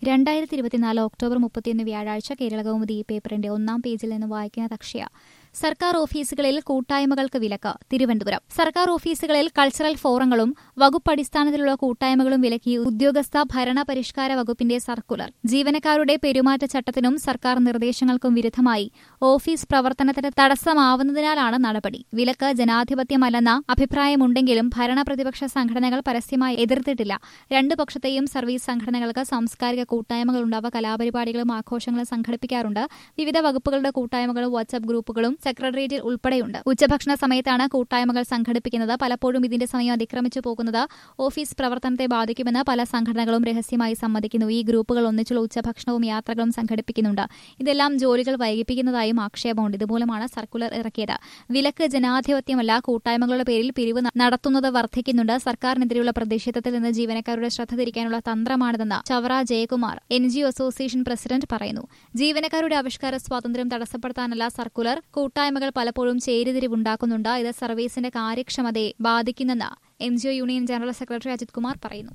രണ്ടായിരത്തി ഇരുപത്തിനാല് ഒക്ടോബർ മുപ്പത്തിയൊന്ന് വ്യാഴാഴ്ച കേരള കൗമുദി ഈ പേപ്പറിന്റെ ഒന്നാം പേജിൽ നിന്ന് വായിക്കുന്നത് അക്ഷയ സർക്കാർ ഓഫീസുകളിൽ കൂട്ടായ്മകൾക്ക് വിലക്ക് തിരുവനന്തപുരം സർക്കാർ ഓഫീസുകളിൽ കൾച്ചറൽ ഫോറങ്ങളും വകുപ്പടിസ്ഥാനത്തിലുള്ള കൂട്ടായ്മകളും വിലക്കി ഉദ്യോഗസ്ഥ ഭരണ പരിഷ്കാര വകുപ്പിന്റെ സർക്കുലർ ജീവനക്കാരുടെ പെരുമാറ്റച്ചട്ടത്തിനും സർക്കാർ നിർദ്ദേശങ്ങൾക്കും വിരുദ്ധമായി ഓഫീസ് പ്രവർത്തനത്തിന് തടസ്സമാവുന്നതിനാലാണ് നടപടി വിലക്ക് ജനാധിപത്യമല്ലെന്ന അഭിപ്രായമുണ്ടെങ്കിലും ഭരണ പ്രതിപക്ഷ സംഘടനകൾ പരസ്യമായി എതിർത്തിട്ടില്ല രണ്ടു പക്ഷത്തെയും സർവീസ് സംഘടനകൾക്ക് സാംസ്കാരിക കൂട്ടായ്മകളുണ്ടാവ കലാപരിപാടികളും ആഘോഷങ്ങളും സംഘടിപ്പിക്കാറുണ്ട് വിവിധ വകുപ്പുകളുടെ കൂട്ടായ്മകളും വാട്സ്ആപ്പ് ഗ്രൂപ്പുകളും സെക്രട്ടേറിയറ്റിൽ ഉൾപ്പെടെയുണ്ട് ഉച്ചഭക്ഷണ സമയത്താണ് കൂട്ടായ്മകൾ സംഘടിപ്പിക്കുന്നത് പലപ്പോഴും ഇതിന്റെ സമയം അതിക്രമിച്ചു പോകുന്നത് ഓഫീസ് പ്രവർത്തനത്തെ ബാധിക്കുമെന്ന് പല സംഘടനകളും രഹസ്യമായി സമ്മതിക്കുന്നു ഈ ഗ്രൂപ്പുകൾ ഒന്നിച്ചുള്ള ഉച്ചഭക്ഷണവും യാത്രകളും സംഘടിപ്പിക്കുന്നുണ്ട് ഇതെല്ലാം ജോലികൾ വൈകിപ്പിക്കുന്നതായും ആക്ഷേപമുണ്ട് ഇതുമൂലമാണ് സർക്കുലർ ഇറക്കിയത് വിലക്ക് ജനാധിപത്യമല്ല കൂട്ടായ്മകളുടെ പേരിൽ പിരിവ് നടത്തുന്നത് വർദ്ധിക്കുന്നുണ്ട് സർക്കാരിനെതിരെയുള്ള പ്രതിഷേധത്തിൽ നിന്ന് ജീവനക്കാരുടെ ശ്രദ്ധ തിരിക്കാനുള്ള തന്ത്രമാണിതെന്ന് Chavara Jayakumar N G association president പറയുന്നു ജീവനക്കാരുടെ ആവിഷ്കാര സ്വാതന്ത്ര്യം തടസ്സപ്പെടുത്താനല്ല സർക്കുലർ കൂട്ടായ്മകൾ പലപ്പോഴും ചേരിതിരിവുണ്ടാക്കുന്നുണ്ട് ഇത് സർവീസിന്റെ കാര്യക്ഷമതയെ ബാധിക്കുന്നെന്ന് N union general secretary Ajith Kumar പറയുന്നു